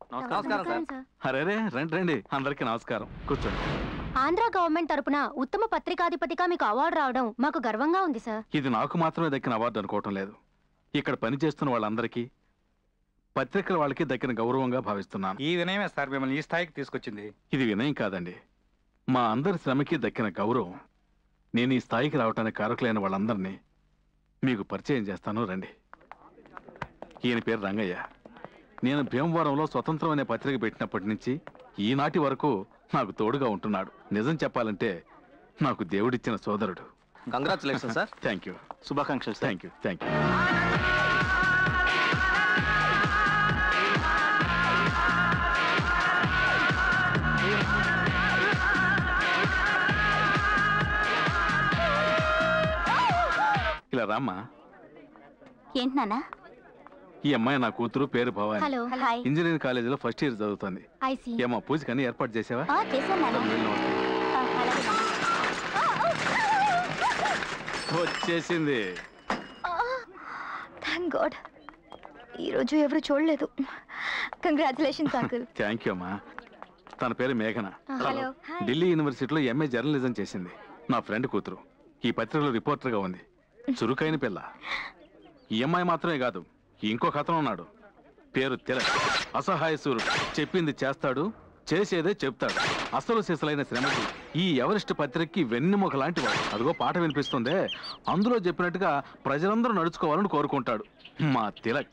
నమస్కారం సార్ అరే రండి రండి అందరికీ నమస్కారం కూర్చోండి ఆంధ్ర గవర్నమెంట్ తరపున ఉత్తమ పత్రికాధిపతిగా మీకు అవార్డు రావడం మాకు గర్వంగా ఉంది సార్ ఇది నాకు మాత్రమే దక్కిన అవార్డు అనుకోవటం లేదు ఇక్కడ పనిచేస్తున్న వాళ్ళందరికీ పత్రికల వాళ్ళకి దక్కిన గౌరవంగా భావిస్తున్నాను ఈ వినయమే సార్ మిమ్మల్ని ఈ స్థాయికి తీసుకొచ్చింది ఇది వినయం కాదండి మా అందరి శ్రమకి దక్కిన గౌరవం నేను ఈ స్థాయికి రావటానికి కారకులైన వాళ్ళందరినీ మీకు పరిచయం చేస్తాను రండి ఈయన పేరు రంగయ్య నేను భీమవరంలో స్వతంత్రం అనే పత్రిక పెట్టినప్పటి నుంచి ఈనాటి వరకు నాకు తోడుగా ఉంటున్నాడు నిజం చెప్పాలంటే నాకు దేవుడిచ్చిన సోదరుడు కంగ్రాచులేషన్ సార్ థ్యాంక్ యూ శుభాకాంక్షలు థ్యాంక్ యూ థ్యాంక్ యూ ఇలా రామ్మా ఏంటి నాన్న ఈ అమ్మాయి నా కూతురు పేరు భవాని హలో హాయ్ ఇంజనీరింగ్ కాలేజీలో ఫస్ట్ ఇయర్ చదువుతుంది ఐసి ఏమా పూజకని ఏర్పాటు చేసావా చేశాను నాన్న వెళ్ళు, నమస్తే. వచ్చేసింది థ్యాంక్ గాడ్ ఈరోజు ఎవరు చూడలేదు కంగ్రాచులేషన్స్ అంకుల్ థ్యాంక్ యూ అమ్మా తన పేరు మేఘన హలో ఢిల్లీ యూనివర్సిటీలో ఎంఏ జర్నలిజం చేసింది నా ఫ్రెండ్ కూతురు ఈ పత్రికలో రిపోర్టర్గా ఉంది చురుకైన పిల్ల ఈ అమ్మాయి మాత్రమే కాదు ఇంకొక అతను ఉన్నాడు పేరు తిలక్ అసహాయ సూర్యుడు చెప్పింది చేస్తాడు చేసేదే చెప్తాడు అసలు సిసలైన శ్రమకి ఈ ఎవరెస్ట్ పత్రికకి వెన్నెముక లాంటి వాడు అదిగో పాట వినిపిస్తుందే అందులో చెప్పినట్టుగా ప్రజలందరూ నడుచుకోవాలని కోరుకుంటాడు మా తిలక్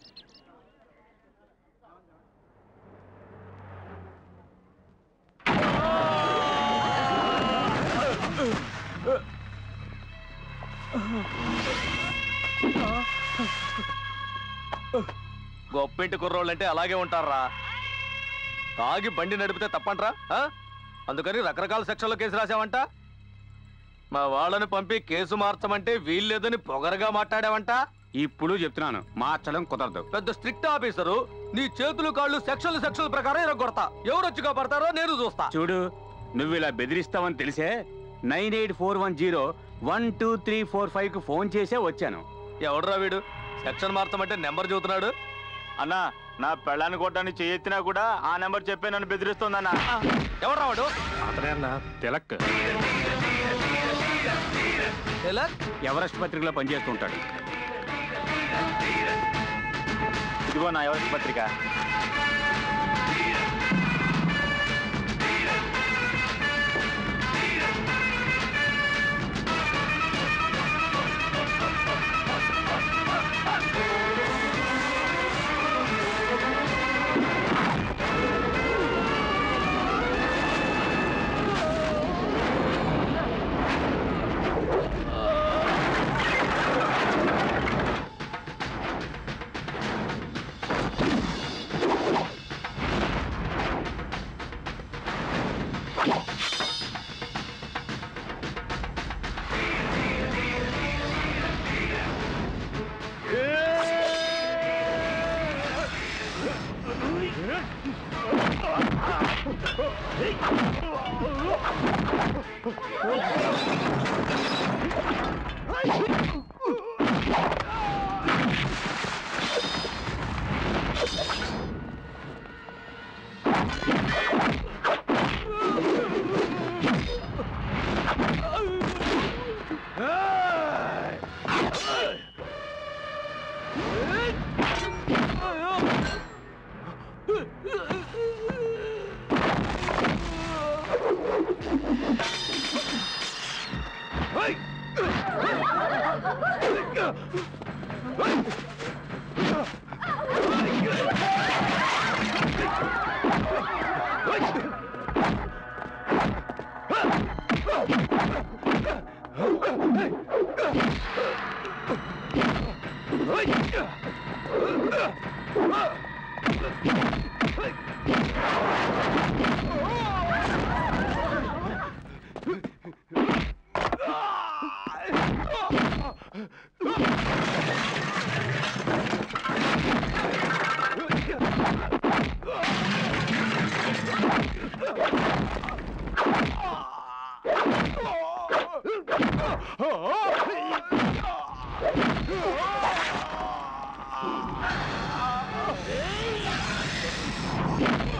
గొప్పింటి కుర్రోళ్ళంటే అలాగే ఉంటారా తాగి బండి నడిపితే తప్పంట్రా ఆ? అందుకని రకరకాల సెక్షన్లో కేసు రాసావంట మా వాళ్ళని పంపి కేసు మార్చమంటే వీల్లేదని పొగరగా మాట్లాడావంట ఇప్పుడు చెప్తున్నాను మార్చడం కుదరదు పెద్ద స్ట్రిక్ట్ ఆఫీసరు నీ చేతులు కాళ్ళు సెక్షన్లు సెక్షన్ల ప్రకారం ఇరగొడతా ఎవరు వచ్చి కాపాడతారో నేను చూస్తా చూడు నువ్వు ఇలా బెదిరిస్తావని తెలిసే nine eight four one zero one two three four five కు ఫోన్ చేసే వచ్చాను ఎవడరా వీడు సెక్షన్ మార్చమంటే నెంబర్ చూస్తున్నాడు అన్నా నా పెళ్ళాన్ని కొట్టడానికి చేయెత్తినా కూడా ఆ నెంబర్ చెప్పే నన్ను బెదిరిస్తుందన్నా ఎవడరా వాడు అతనే అన్న తిలక్ తిలక్? ఎవరెస్ట్ పత్రికలో పనిచేస్తుంటాడు ఇదిగో నా ఎవరి పత్రిక ఆ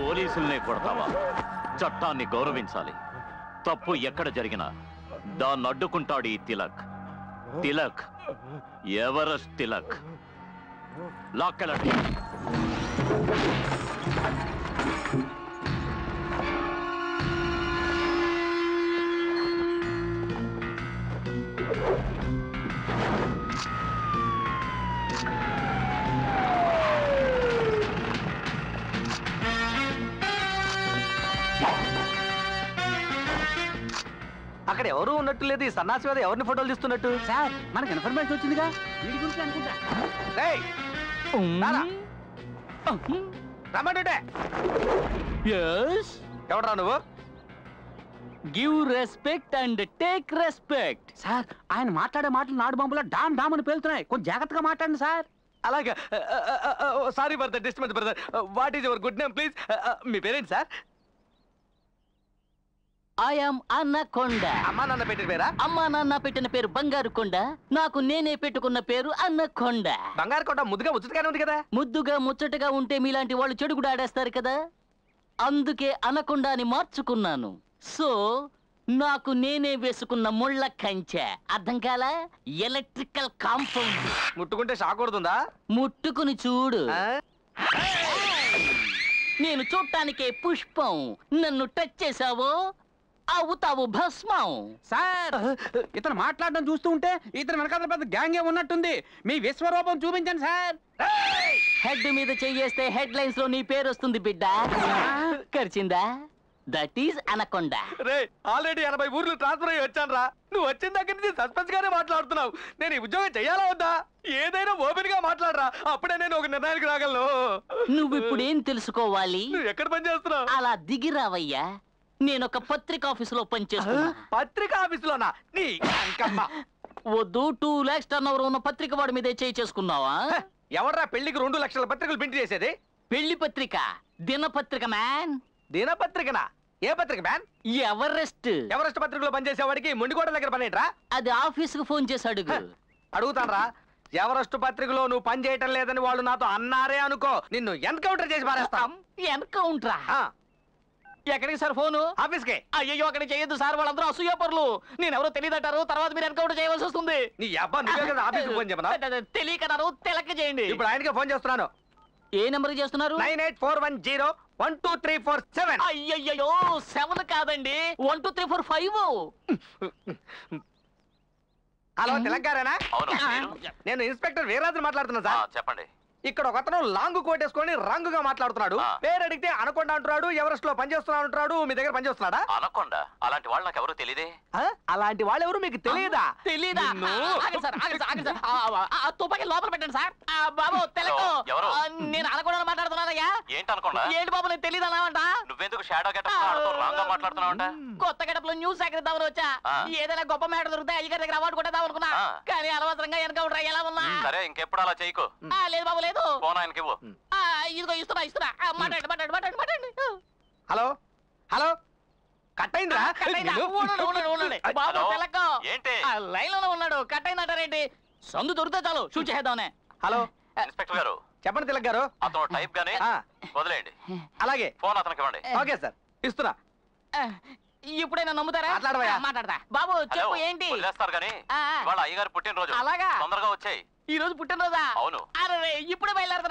పోలీసుల్నే కొడతావా చట్టాన్ని గౌరవించాలి తప్పు ఎక్కడ జరిగినా దాన్ని అడ్డుకుంటాడు ఈ తిలక్ తిలక్ ఎవరెస్ట్ తిలక్ లాక్కెళ్ళండి అక్కడ ఎవరు ఉన్నట్టు లేదు ఈ సన్నాసి మీద ఎవరిని ఫోటోలు తీస్తున్నట్టు సార్ మనకి ఇన్ఫర్మేషన్ వచ్చిందిగా వీడి గురించి అనుకుంటా రేయ్, రారా. రమ్మంటుంటే ఎవడరా నువ్వు give respect and take respect sir ఆయన మాట్లాడే మాటలు నాడు బాంబులో డామ్ డామ్ అని పేలుతున్నాయి కొంచెం జాగ్రత్తగా మాట్లాడండి సార్ అలాగా sorry for the disturbance brother what is your good name please మీ పేరేంటి సార్ ఐఎమ్ అన్నకొండ అమ్మా నాన్న పెట్టిన పేరా అమ్మా నాన్న పెట్టిన పేరు బంగారు కొండ నాకు నేనే పెట్టుకున్న పేరు అన్నకొండ బంగారు కోట ముద్దుగా ముచ్చటగానే ఉంది కదా ముద్దుగా ముచ్చటగా ఉంటే మీలాంటి వాళ్ళు చెడు కూడా ఆడేస్తారు కదా అందుకే అనకొండ అని మార్చుకున్నాను సో నాకు నేనే వేసుకున్న ముళ్ళ కంచె అర్థం కాలా ఎలక్ట్రికల్ కాంపౌండ్ ముట్టుకుంటే షాక్ కొడుతుందా ముట్టుకుని చూడు ఆ? నేను చూడటానికే పుష్పం నన్ను టచ్ చేసావో అవుతావు భస్మం సార్ ఇతను మాట్లాడడం చూస్తూ ఉంటే ఇతను వెనకాల పెద్ద గ్యాంగే ఉన్నట్టుంది మీ విశ్వరూపం చూపించండి సార్ హెడ్ మీద చెయ్యేస్తే హెడ్ లైన్స్ లో నీ పేరు వస్తుంది బిడ్డ కరిచిందా దట్ ఈజ్ అనకొండ రే ఆల్రెడీ ఎనభై ఊర్లు ట్రాన్స్ఫర్ అయ్యి వచ్చాను రా నువ్వు వచ్చిన దగ్గర నుంచి సస్పెన్స్ గానే మాట్లాడుతున్నావు నేను ఈ ఉద్యోగం చెయ్యాలా వద్దా ఏదైనా ఓపెన్ గా మాట్లాడరా అప్పుడే నేను ఒక నిర్ణయానికి రాగలను నువ్వు ఇప్పుడు ఏం తెలుసుకోవాలి నువ్వు ఎక్కడ పని చేస్తున్నావు అలా దిగిరావయ్యా నేను ఒక పత్రిక ఆఫీసులో పనిచేస్తున్నా పత్రికా ఆఫీసులోనా నీ అంకమ్మ వద్దు టూ లాక్స్ టర్న్ ఓవర్ ఉన్న పత్రిక వాడి మీదే చేయి చేసుకున్నావా ఎవర్రా పెళ్లికి రెండు లక్షల పత్రికలు ప్రింట్ చేసేది పెళ్లి పత్రిక దినపత్రిక మ్యాన్ దినపత్రికనా ఏ పత్రిక మ్యాన్ ఎవరెస్ట్ ఎవరెస్ట్ పత్రికలో పనిచేసేవాడికి మొండికోట దగ్గర పని ఏంట్రా అది ఆఫీస్ కు ఫోన్ చేసి అడుగు అడుగుతానరా ఎవరెస్ట్ పత్రికలో నువ్వు పని చేయటం లేదని వాళ్ళు నాతో అన్నారే అనుకో నిన్ను ఎన్కౌంటర్ చేసి పారేస్తాం ఎన్కౌంటరా ఎక్కడికి సార్ ఫోను ఆఫీస్కే అయ్యో అక్కడ చేయొద్దు సార్ వాళ్ళందరూ అసూయపరులు నేను ఎవరో తెలియదంటారు తర్వాత మీరు ఎన్కౌంటర్ చేయవలసి వస్తుంది నీ అబ్బా నువ్వే కదా ఆఫీస్కి ఫోన్ చెప్పనా తెలియకన్నారు తెలక చేయండి ఇప్పుడు ఆయనకే ఫోన్ చేస్తున్నాను ఏ నెంబర్ చేస్తున్నారు nine eight four one zero one two three four seven అయ్యయ్యో సెవెన్ కాదండి one two three four five hello తెలంగాణనా అవును మీరు? నేను ఇన్స్పెక్టర్ వీరాజు మాట్లాడుతున్నా ఆ, సార్ చెప్పండి ఇక్కడ ఒకతను లాంగ్ కోట్ వేసుకొని రంగుగా మాట్లాడుతున్నాడు ఆ. పేరు అడిగితే అనకొండ అంటున్నాడు ఎవరెస్ట్ లో పనిచేస్తున్నా అంటున్నాడు మీ దగ్గర పనిచేస్తున్నాడా అనకొండ అలాంటి వాళ్ళు నాకు ఎవరు తెలియదే ఆ? అలాంటి వాళ్ళు ఎవరు మీకు తెలియదా తెలీదా నిన్ను- ఆగండి సార్ ఆగండి సార్ ఆగండి సార్ ఆ, ఆ, ఆ, తుపాకీ లోపల పెట్టండి సార్ ఆ, బాబు తెలకు హలో, ఎవరు? ఆ, నేను అనకుండా మాట్లాడుతున్నానయ్యా ఏంటి అనకొండ ఏంటి బాబు నేను తెలియదు అన్నావంట నువ్వెందుకు షాడో గెటప్ ఆడుతూ రాంగ్ గా మాట్లాడుతున్నావంట కొత్త గడపలో న్యూస్ సేకరిద్దామని వచ్చా ఆ. ఏదైనా గొప్ప మ్యాటర్ దొరికితే అయ్యగారి దగ్గర అవార్డు కొట్టేద్దాం అనుకున్నా ఆ. కానీ అనవసరంగా ఎన్కౌంటర్ ఎలా ఉన్నా సరే ఇంకెప్పుడు అలా చేయకు ఆ, లేదు బాబు లేదు ఫోన్ ఆయనకి ఇవ్వు ఆ, ఇదిగో ఇస్తున్నా ఇస్తున్నా ఆ, మాట్లాడండి మాట్లాడండి మాట్లాడండి మాట్లాడండి హలో హలో కట్ అయిందిరా కట్ అయిందా? నిన్ను- ఉండండి, ఉండండి, ఉండండి. బాబు హలో? తెలక్కో ఏంటి? ఆ, లైన్ లోనే ఉన్నాడు కట్ అయిందంటారేంటి సందు దొరికితే చాలు షూట్ చేద్దామనే హలో ఇన్స్పెక్టర్ గారు చెప్పండి తిలక్ గారు అతను టైప్ గానే ఆ, వదిలేయండి అలాగే ఫోన్ అతనికి ఇవ్వండి ఓకే సార్ ఇస్తున్నా ఇప్పుడైనా నమ్ముతారా మాట్లాడవయ్యా. ఆ, మాట్లాడతా బాబు హలో చెప్పు ఏంటి వదిలేస్తారు గానీ ఆ, ఆ. ఇవాళ అయ్యగారు పుట్టినరోజు అలాగా? తొందరగా వచ్చాయి ఈ రోజు పుట్టినరోజా అవును అరే ఇప్పుడే బయలుదేరతా